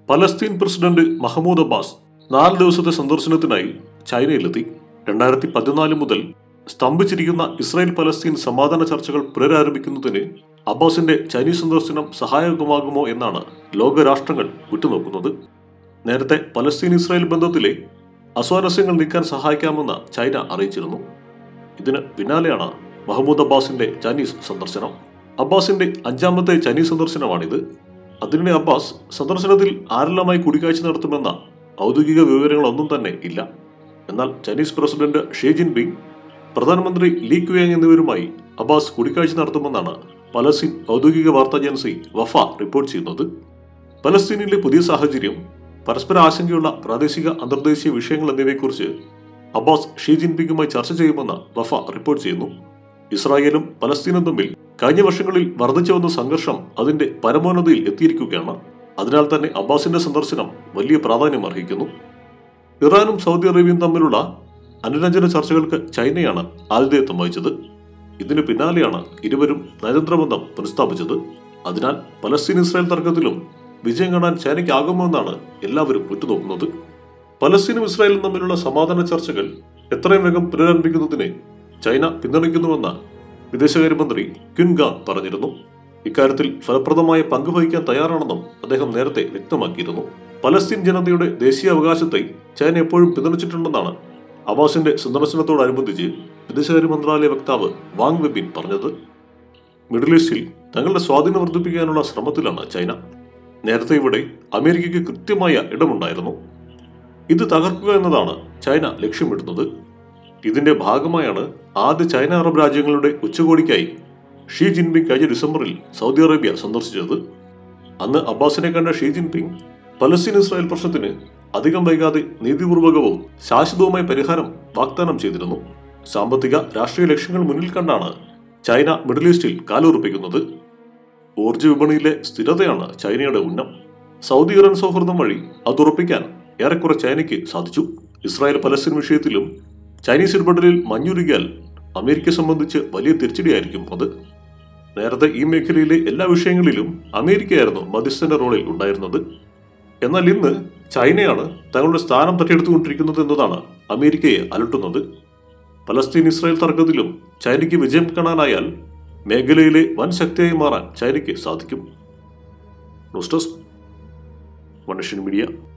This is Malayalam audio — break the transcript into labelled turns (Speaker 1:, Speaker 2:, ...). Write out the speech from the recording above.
Speaker 1: പലസ്തീൻ പ്രസിഡന്റ് മഹമ്മൂദ് അബ്ബാസ് നാല് ദിവസത്തെ സന്ദർശനത്തിനായി ചൈനയിലെത്തി രണ്ടായിരത്തി പതിനാല് മുതൽ സ്തംഭിച്ചിരിക്കുന്ന ഇസ്രായേൽ പലസ്തീൻ സമാധാന ചർച്ചകൾ പുനരാരംഭിക്കുന്നതിന് അബ്ബാസിന്റെ ചൈനീസ് സന്ദർശനം സഹായകമാകുമോ എന്നാണ് ലോകരാഷ്ട്രങ്ങൾ ഉറ്റുനോക്കുന്നത് നേരത്തെ പലസ്തീൻ ഇസ്രായേൽ ബന്ധത്തിലെ അസ്വാരസ്യങ്ങൾ നീക്കാൻ സഹായിക്കാമെന്ന് ചൈന അറിയിച്ചിരുന്നു ഇതിന് പിന്നാലെയാണ് മഹമ്മൂദ് അബ്ബാസിന്റെ ചൈനീസ് സന്ദർശനം അബ്ബാസിന്റെ അഞ്ചാമത്തെ ചൈനീസ് സന്ദർശനമാണിത് അതിനിടെ അബ്ബാസ് സന്ദർശനത്തിൽ ആരെല്ലാമായി കൂടിക്കാഴ്ച നടത്തുമെന്ന ഔദ്യോഗിക വിവരങ്ങളൊന്നും തന്നെ ഇല്ല എന്നാൽ ചൈനീസ് പ്രസിഡന്റ് ഷീ ജിൻപിങ് പ്രധാനമന്ത്രി ലീ ക്യുയാങ് എന്നിവരുമായി അബ്ബാസ് കൂടിക്കാഴ്ച നടത്തുമെന്നാണ് പലസ്തീൻ ഔദ്യോഗിക വാർത്താ ഏജൻസി വഫ റിപ്പോർട്ട് ചെയ്യുന്നത് പലസ്തീനിലെ പുതിയ സാഹചര്യം പരസ്പര ആശങ്കയുള്ള പ്രാദേശിക അന്തർദേശീയ വിഷയങ്ങൾ എന്നിവയെക്കുറിച്ച് അബ്ബാസ് ഷീ ജിൻപിങ്ങുമായി ചർച്ച ചെയ്യുമെന്ന് വഫ റിപ്പോർട്ട് ചെയ്യുന്നു ഇസ്രായേലും പലസ്തീനും തമ്മിൽ കഴിഞ്ഞ വർഷങ്ങളിൽ വർദ്ധിച്ചു വന്ന സംഘർഷം അതിന്റെ പരമോന്നതയിൽ എത്തിയിരിക്കുകയാണ് അതിനാൽ തന്നെ അബ്ബാസിന്റെ സന്ദർശനം വലിയ പ്രാധാന്യം അർഹിക്കുന്നു ഇറാനും സൗദി അറേബ്യയും തമ്മിലുള്ള അനുരഞ്ജന ചർച്ചകൾക്ക് ചൈനയാണ് ആതിഥേയത്വം വഹിച്ചത് ഇതിനു പിന്നാലെയാണ് ഇരുവരും നയതന്ത്രബന്ധം പുനഃസ്ഥാപിച്ചത് അതിനാൽ പലസ്തീൻ ഇസ്രായേൽ തർക്കത്തിലും വിജയം കാണാൻ ചൈനയ്ക്കാകുമോ എന്നാണ് എല്ലാവരും ഉറ്റുനോക്കുന്നത് പലസ്തീനും ഇസ്രായേലും തമ്മിലുള്ള സമാധാന ചർച്ചകൾ എത്രയും വേഗം പുനരാരംഭിക്കുന്നതിന് ചൈന പിന്തുണയ്ക്കുന്നുവെന്ന് വിദേശകാര്യമന്ത്രി ക്യുൻഗാങ് പറഞ്ഞിരുന്നു ഇക്കാര്യത്തിൽ ഫലപ്രദമായ പങ്ക് വഹിക്കാൻ തയ്യാറാണെന്നും അദ്ദേഹം നേരത്തെ വ്യക്തമാക്കിയിരുന്നു പലസ്തീൻ ജനതയുടെ ദേശീയ അവകാശത്തെ ചൈന എപ്പോഴും പിന്തുണച്ചിട്ടുണ്ടെന്നാണ് അബ്ബാസിന്റെ സന്ദർശനത്തോടനുബന്ധിച്ച് വിദേശകാര്യ മന്ത്രാലയ വക്താവ് വാങ് വെബിൻ പറഞ്ഞത് മിഡിൽ ഈസ്റ്റിൽ തങ്ങളുടെ സ്വാധീനം വർദ്ധിപ്പിക്കാനുള്ള ശ്രമത്തിലാണ് ചൈന നേരത്തെ ഇവിടെ അമേരിക്കയ്ക്ക് കൃത്യമായ ഇടമുണ്ടായിരുന്നു ഇത് തകർക്കുക എന്നതാണ് ചൈന ലക്ഷ്യമിടുന്നത് ഇതിന്റെ ഭാഗമായാണ് ആദ്യ ചൈന അറബ് രാജ്യങ്ങളുടെ ഉച്ചകോടിക്കായി ഷീ ജിൻപിങ് കഴിഞ്ഞ ഡിസംബറിൽ സൗദി അറേബ്യ സന്ദർശിച്ചത് അന്ന് അബ്ബാസിനെ കണ്ട ഷീ ജിൻപിങ് പലസ്തീൻ ഇസ്രായേൽ പ്രശ്നത്തിന് അധികം വൈകാതെ നീതിപൂർവകവും ശാശ്വതവുമായ പരിഹാരം വാഗ്ദാനം ചെയ്തിരുന്നു സാമ്പത്തിക രാഷ്ട്രീയ ലക്ഷ്യങ്ങൾ മുന്നിൽ കണ്ടാണ് ചൈന മിഡിൽ ഈസ്റ്റിൽ കാലുറപ്പിക്കുന്നത് ഊർജ്ജ വിപണിയിലെ സ്ഥിരതയാണ് ചൈനയുടെ ഉന്നം സൗദി ഇറാൻ സൗഹൃദം വഴി അത് ഉറപ്പിക്കാൻ ഏറെക്കുറെ ചൈനയ്ക്ക് സാധിച്ചു ഇസ്രായേൽ പലസ്തീൻ വിഷയത്തിലും ചൈനീസ് ഇടപെടലിൽ മഞ്ഞുരുകിയാൽ അമേരിക്കയെ സംബന്ധിച്ച് വലിയ തിരിച്ചടിയായിരിക്കും അത് നേരത്തെ ഈ മേഖലയിലെ എല്ലാ വിഷയങ്ങളിലും അമേരിക്കയായിരുന്നു മധ്യസ്ഥന്റെ റോളിൽ ഉണ്ടായിരുന്നത് എന്നാൽ ഇന്ന് ചൈനയാണ് തങ്ങളുടെ സ്ഥാനം തട്ടിയെടുത്തുകൊണ്ടിരിക്കുന്നത് എന്നതാണ് അമേരിക്കയെ അലട്ടുന്നത് പലസ്തീൻ ഇസ്രായേൽ തർക്കത്തിലും ചൈനയ്ക്ക് വിജയം കാണാനായാൽ മേഖലയിലെ വൻ ശക്തിയായി മാറാൻ ചൈനയ്ക്ക് സാധിക്കും ന്യൂസ് ഡെസ്ക് വൺ മീഡിയ